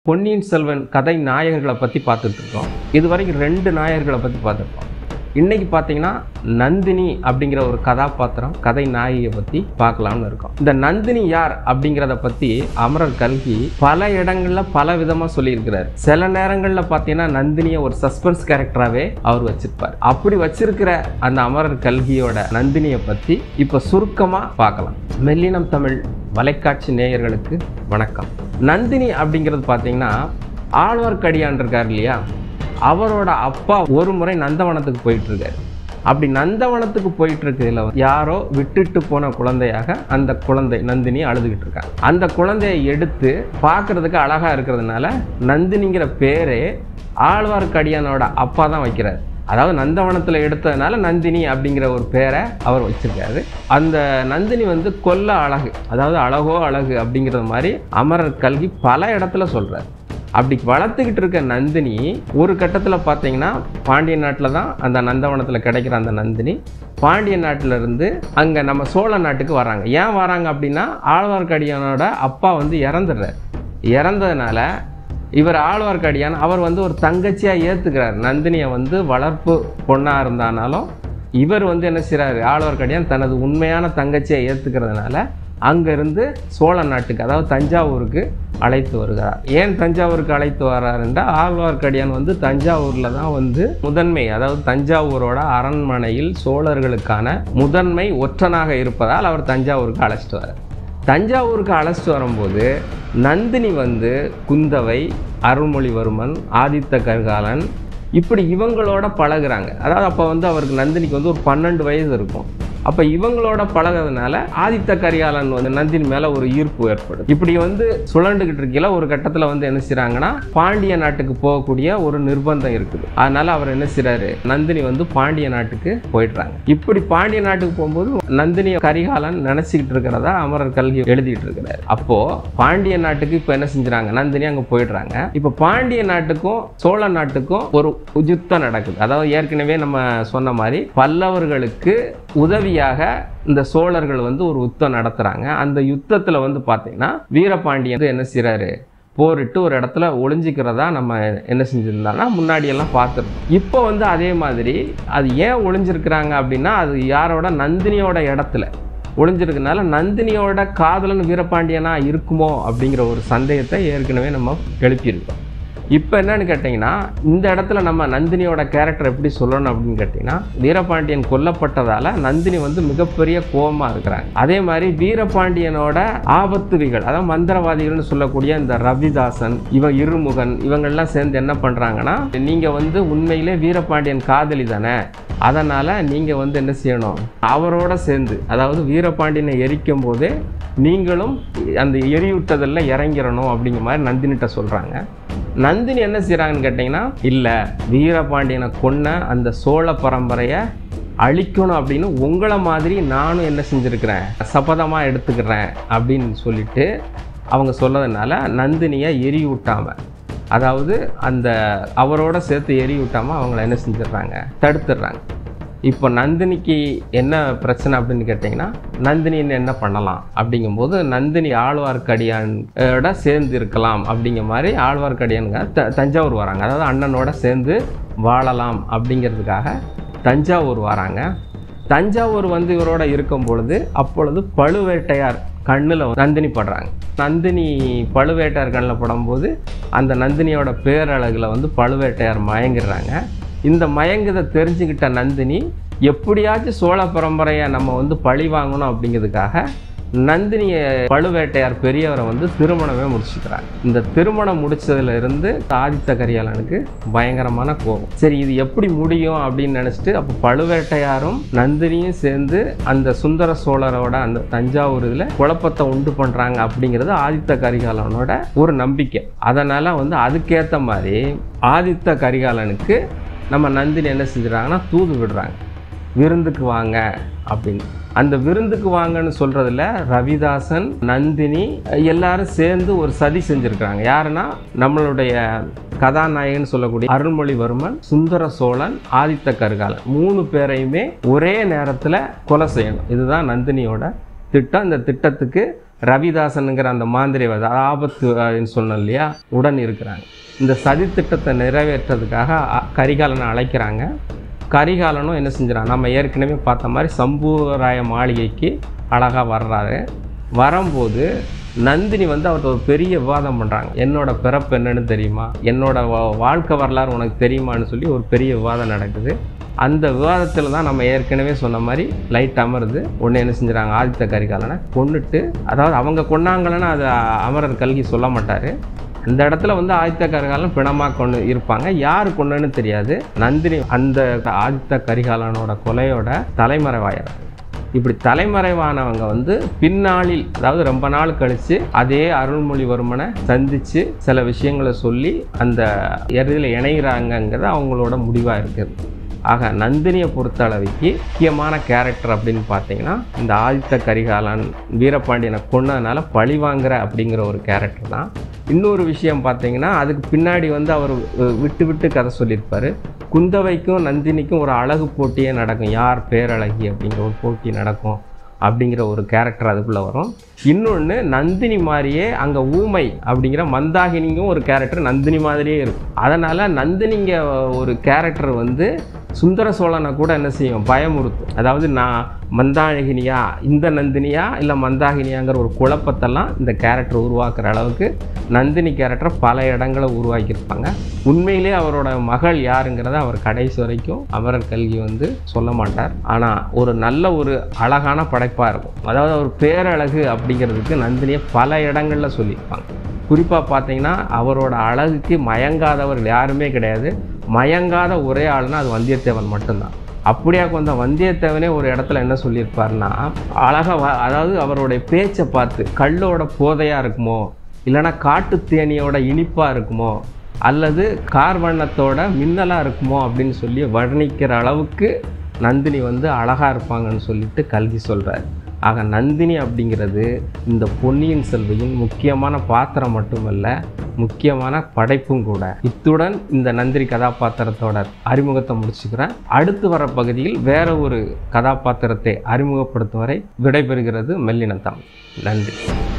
பொன்னியின் செல்வன் கதை நாயகர்களை பற்றி பார்த்துட்டு இருக்கோம் இது வரைக்கும் ரெண்டு நாயகர்களை பற்றி பார்த்துருக்கோம் இன்னைக்கு பார்த்தீங்கன்னா நந்தினி அப்படிங்கிற ஒரு கதாபாத்திரம் கதை நாயகியை பற்றி பார்க்கலாம்னு இருக்கோம் இந்த நந்தினி யார் அப்படிங்கிறத பற்றி அமரர் கல்கி பல இடங்கள்ல பல விதமாக சொல்லியிருக்கிறார் சில நேரங்களில் பார்த்தீங்கன்னா நந்தினியை ஒரு சஸ்பென்ஸ் கேரக்டராகவே அவர் வச்சிருப்பார் அப்படி வச்சிருக்கிற அந்த அமரர் கல்கியோட நந்தினியை பற்றி இப்போ சுருக்கமாக பார்க்கலாம் மெல்லினம் தமிழ் வலைக்காட்சி நேயர்களுக்கு வணக்கம் நந்தினி அப்படிங்கிறது பார்த்தீங்கன்னா ஆழ்வார்க்கடியான் இருக்கார் இல்லையா அவரோட அப்பா ஒரு முறை நந்தவனத்துக்கு போயிட்டு இருக்காரு அப்படி நந்தவனத்துக்கு போயிட்டு இருக்கையில யாரோ விட்டுட்டு போன குழந்தையாக அந்த குழந்தை நந்தினி அழுதுகிட்டு இருக்காங்க அந்த குழந்தையை எடுத்து பார்க்கறதுக்கு அழகா இருக்கிறதுனால நந்தினிங்கிற பேரே ஆழ்வார்க்கடியானோட அப்பா தான் வைக்கிறார் அதாவது நந்தவனத்தில் எடுத்ததுனால நந்தினி அப்படிங்கிற ஒரு பேரை அவர் வச்சிருக்காரு அந்த நந்தினி வந்து கொல்ல அழகு அதாவது அழகோ அழகு அப்படிங்கிறது மாதிரி அமரர் கல்கி பல இடத்துல சொல்றாரு அப்படி வளர்த்துக்கிட்டு இருக்க நந்தினி ஒரு கட்டத்தில் பார்த்தீங்கன்னா பாண்டிய நாட்டில் தான் அந்த நந்தவனத்தில் கிடைக்கிற அந்த நந்தினி பாண்டிய நாட்டில் இருந்து அங்கே நம்ம சோழ நாட்டுக்கு வராங்க ஏன் வராங்க அப்படின்னா ஆழ்வார்க்கடியானோட அப்பா வந்து இறந்துடுறார் இறந்ததுனால இவர் ஆழ்வார்க்கடியான் அவர் வந்து ஒரு தங்கச்சியாக ஏற்றுக்கிறார் நந்தினியை வந்து வளர்ப்பு பொண்ணாக இருந்தானாலும் இவர் வந்து என்ன செய்கிறாரு ஆழ்வார்க்கடியான் தனது உண்மையான தங்கச்சியை ஏற்றுக்கிறதுனால அங்கேருந்து சோழ நாட்டுக்கு அதாவது தஞ்சாவூருக்கு அழைத்து வருகிறார் ஏன் தஞ்சாவூருக்கு அழைத்து வர்றார் என்றால் ஆழ்வார்க்கடியான் வந்து தஞ்சாவூரில் தான் வந்து முதன்மை அதாவது தஞ்சாவூரோட அரண்மனையில் சோழர்களுக்கான முதன்மை ஒற்றனாக இருப்பதால் அவர் தஞ்சாவூருக்கு அழைச்சிட்டு வரார் தஞ்சாவூருக்கு அழைச்சிட்டு வரும்போது நந்தினி வந்து குந்தவை அருள்மொழிவர்மன் ஆதித்த கரிகாலன் இப்படி இவங்களோட பழகுறாங்க அதாவது அப்போ வந்து அவருக்கு நந்தினிக்கு வந்து ஒரு பன்னெண்டு வயசு இருக்கும் அப்போ இவங்களோட பழகிறதுனால ஆதித்த கரிகாலன் வந்து நந்தினி மேலே ஒரு ஈர்ப்பு ஏற்படுது இப்படி வந்து சுழண்டுகிட்டு இருக்கையில ஒரு கட்டத்தில் வந்து என்ன செய்கிறாங்கன்னா பாண்டிய நாட்டுக்கு போகக்கூடிய ஒரு நிர்பந்தம் இருக்குது அதனால அவர் என்ன செய்றாரு நந்தினி வந்து பாண்டிய நாட்டுக்கு போயிடுறாங்க இப்படி பாண்டிய நாட்டுக்கு போகும்போது நந்தினி கரிகாலன் நினச்சிக்கிட்டு இருக்கிறதா அமரர் கல்கி எழுதிட்டு இருக்கிறாரு அப்போ பாண்டிய நாட்டுக்கு இப்போ என்ன செஞ்சுறாங்க நந்தினி அங்கே போயிடுறாங்க இப்போ பாண்டிய நாட்டுக்கும் சோழ நாட்டுக்கும் ஒரு யுத்தம் நடக்குது அதாவது ஏற்கனவே நம்ம சொன்ன மாதிரி பல்லவர்களுக்கு உதவியாக இந்த சோழர்கள் வந்து ஒரு யுத்தம் நடத்துறாங்க அந்த யுத்தத்தில் வந்து பார்த்தீங்கன்னா வீரபாண்டியன் வந்து என்ன செய்றாரு போரிட்டு ஒரு இடத்துல ஒளிஞ்சிக்கிறதா நம்ம என்ன செஞ்சுருந்தோம்னா முன்னாடியெல்லாம் பார்த்துருக்கோம் இப்போ வந்து அதே மாதிரி அது ஏன் ஒளிஞ்சிருக்கிறாங்க அப்படின்னா அது யாரோட நந்தினியோட இடத்துல ஒளிஞ்சிருக்கனால நந்தினியோட காதலன் வீரபாண்டியனா இருக்குமோ அப்படிங்கிற ஒரு சந்தேகத்தை ஏற்கனவே நம்ம எழுப்பியிருக்கோம் இப்போ என்னன்னு கேட்டிங்கன்னா இந்த இடத்துல நம்ம நந்தினியோட கேரக்டர் எப்படி சொல்லணும் அப்படின்னு கேட்டிங்கன்னா வீரபாண்டியன் கொல்லப்பட்டதால நந்தினி வந்து மிகப்பெரிய கோபமாக இருக்கிறாங்க அதே மாதிரி வீரபாண்டியனோட ஆபத்துவிகள் அதாவது மந்திரவாதிகள்னு சொல்லக்கூடிய இந்த ரவிதாசன் இவன் இருமுகன் இவங்கெல்லாம் சேர்ந்து என்ன பண்ணுறாங்கன்னா நீங்கள் வந்து உண்மையிலே வீரபாண்டியன் காதலி தானே அதனால் நீங்கள் வந்து என்ன செய்யணும் அவரோட சேர்ந்து அதாவது வீரபாண்டியனை எரிக்கும் போதே நீங்களும் அந்த எரியூட்டதில் இறங்கிடணும் அப்படிங்கிற மாதிரி நந்தினிட்ட சொல்கிறாங்க நந்தினி என்ன செய்கிறாங்கன்னு கேட்டிங்கன்னா இல்லை வீரபாண்டியனை கொன்ன அந்த சோழ பரம்பரையை அழிக்கணும் அப்படின்னு உங்களை மாதிரி நானும் என்ன செஞ்சுருக்கிறேன் சபதமாக எடுத்துக்கிறேன் அப்படின்னு சொல்லிட்டு அவங்க சொல்லதுனால நந்தினியை எரியூட்டாமல் அதாவது அந்த அவரோட சேர்த்து எரியூட்டாமல் அவங்கள என்ன செஞ்சிடுறாங்க தடுத்துடுறாங்க இப்போ நந்தினிக்கு என்ன பிரச்சனை அப்படின்னு கேட்டிங்கன்னா நந்தினி என்ன பண்ணலாம் அப்படிங்கும்போது நந்தினி ஆழ்வார்க்கடியானோட சேர்ந்து இருக்கலாம் அப்படிங்கிற மாதிரி ஆழ்வார்க்கடியானுங்க த தஞ்சாவூர் வராங்க அதாவது அண்ணனோட சேர்ந்து வாழலாம் அப்படிங்கிறதுக்காக தஞ்சாவூர் வராங்க தஞ்சாவூர் வந்து இவரோட இருக்கும் பொழுது அப்பொழுது பழுவேட்டையார் கண்ணில் நந்தினி படுறாங்க நந்தினி பழுவேட்டையார் கண்ணில் படும்போது அந்த நந்தினியோட பேரழகில் வந்து பழுவேட்டையார் மயங்கிடுறாங்க இந்த மயங்குதை தெரிஞ்சுக்கிட்ட நந்தினி எப்படியாச்சும் சோழ பரம்பரையை நம்ம வந்து பழி வாங்கணும் அப்படிங்கிறதுக்காக நந்தினியை பழுவேட்டையார் பெரியவரை வந்து திருமணமே முடிச்சுக்கிறாங்க இந்த திருமணம் முடிச்சதுல இருந்து ஆதித்த கரிகாலனுக்கு பயங்கரமான கோபம் சரி இது எப்படி முடியும் அப்படின்னு நினச்சிட்டு அப்போ பழுவேட்டையாரும் நந்தினியும் சேர்ந்து அந்த சுந்தர சோழரோட அந்த தஞ்சாவூர் இதில் குழப்பத்தை உண்டு பண்ணுறாங்க அப்படிங்கிறது ஆதித்த கரிகாலனோட ஒரு நம்பிக்கை அதனால் வந்து அதுக்கேற்ற மாதிரி ஆதித்த கரிகாலனுக்கு நம்ம நந்தினி என்ன செஞ்சுறாங்கன்னா தூது விடுறாங்க விருந்துக்கு வாங்க அப்படின்னு அந்த விருந்துக்கு வாங்கன்னு சொல்கிறதுல ரவிதாசன் நந்தினி எல்லாரும் சேர்ந்து ஒரு சதி செஞ்சுருக்கிறாங்க யாருன்னா நம்மளுடைய கதாநாயகன் சொல்லக்கூடிய அருள்மொழிவர்மன் சுந்தர சோழன் ஆதித்த கரிகாலன் மூணு பேரையுமே ஒரே நேரத்தில் கொலை செய்யணும் இதுதான் நந்தினியோட திட்டம் இந்த திட்டத்துக்கு ரவிதாசனுங்கிற அந்த மாந்திரிவாதி ஆபத்து அப்படின்னு சொன்னோம் இல்லையா உடன் இருக்கிறாங்க இந்த சதி திட்டத்தை நிறைவேற்றதுக்காக அ- கரிகாலனை அழைக்கிறாங்க கரிகாலனும் என்ன செஞ்சுறான் நம்ம ஏற்கனவே பார்த்த மாதிரி சம்புவராய மாளிகைக்கு அழகாக வர்றாரு வரும்போது நந்தினி வந்து அவர்கிட்ட ஒரு பெரிய விவாதம் பண்ணுறாங்க என்னோட பிறப்பு என்னன்னு தெரியுமா என்னோட வா- வாழ்க்கை வரலாறு உனக்கு தெரியுமான்னு சொல்லி ஒரு பெரிய விவாதம் நடக்குது அந்த விவாதத்தில் தான் நம்ம ஏற்கனவே சொன்ன மாதிரி லைட் அமருது ஒன்று என்ன செஞ்சுறாங்க ஆதித்த கரிகாலனை கொன்னுட்டு அதாவது அவங்க கொன்னாங்களன்னு அதை அமரர் கல்கி சொல்ல மாட்டார் அந்த இடத்துல வந்து ஆதித்த கரிகாலன் பிணமாக கொண்டு இருப்பாங்க யார் கொண்டுன்னு தெரியாது நந்தினி அந்த ஆதித்த கரிகாலனோட கொலையோட தலைமறைவாயிரம் இப்படி தலைமறைவானவங்க வந்து பின்னாளில் அதாவது ரொம்ப நாள் கழித்து அதே அருள்மொழிவர்மனை சந்தித்து சில விஷயங்களை சொல்லி அந்த இறுதியில் இணைகிறாங்கங்கிறது அவங்களோட முடிவாக இருக்குது ஆக நந்தினியை பொறுத்த அளவுக்கு முக்கியமான கேரக்டர் அப்படின்னு பார்த்தீங்கன்னா இந்த ஆதித்த கரிகாலன் வீரபாண்டியனை கொன்னதுனால பழி வாங்குற அப்படிங்கிற ஒரு கேரக்டர் தான் இன்னொரு விஷயம் பார்த்தீங்கன்னா அதுக்கு பின்னாடி வந்து அவர் அஹ், விட்டு விட்டு கதை சொல்லியிருப்பார் குந்தவைக்கும் நந்தினிக்கும் ஒரு அழகு போட்டியே நடக்கும் யார் பேரழகி அப்படிங்கிற ஒரு போட்டி நடக்கும் அப்படிங்கிற ஒரு கேரக்டர் அதுக்குள்ளே வரும் இன்னொன்று நந்தினி மாதிரியே அங்கே ஊமை அப்படிங்கிற மந்தாகினிங்கும் ஒரு கேரக்டர் நந்தினி மாதிரியே இருக்கும் அதனால் நந்தினிங்க ஒரு கேரக்டர் வந்து சுந்தர சோழனை கூட என்ன செய்யும் பயமுறுத்தும் அதாவது நான் மந்தாகினியா இந்த நந்தினியா இல்லை மந்தாகினியாங்கிற ஒரு குழப்பத்தெல்லாம் இந்த கேரக்டர் உருவாக்குற அளவுக்கு நந்தினி கேரக்டர் பல இடங்களை உருவாக்கியிருப்பாங்க உண்மையிலே அவரோட மகள் யாருங்கிறத அவர் கடைசி வரைக்கும் அமரர் கல்கி வந்து சொல்ல மாட்டார் ஆனால் ஒரு நல்ல ஒரு அழகான படைப்பாக இருக்கும் அதாவது அவர் பேரழகு அப்படிங்கிறதுக்கு நந்தினியை பல இடங்களில் சொல்லியிருப்பாங்க குறிப்பாக பார்த்தீங்கன்னா அவரோட அழகுக்கு மயங்காதவர்கள் யாருமே கிடையாது மயங்காத ஒரே ஆள்னா அது வந்தியத்தேவன் மட்டும்தான் அப்படியா கொஞ்சம் வந்தியத்தேவனே ஒரு இடத்துல என்ன சொல்லியிருப்பாருன்னா அழகாக வ அதாவது அவருடைய பேச்சை பார்த்து கல்லோட போதையாக இருக்குமோ இல்லைன்னா காட்டு தேனியோட இனிப்பாக இருக்குமோ அல்லது கார் வண்ணத்தோட மின்னலாக இருக்குமோ அப்படின்னு சொல்லி வர்ணிக்கிற அளவுக்கு நந்தினி வந்து அழகாக இருப்பாங்கன்னு சொல்லிட்டு கல்கி சொல்கிறார் ஆக நந்தினி அப்படிங்கிறது இந்த பொன்னியின் செல்வியின் முக்கியமான பாத்திரம் மட்டுமல்ல முக்கியமான படைப்பும் கூட இத்துடன் இந்த நந்தினி கதாபாத்திரத்தோட அறிமுகத்தை முடிச்சுக்கிறேன் அடுத்து வர பகுதியில் வேற ஒரு கதாபாத்திரத்தை அறிமுகப்படுத்தும் வரை விடைபெறுகிறது மெல்லினத்தம் நன்றி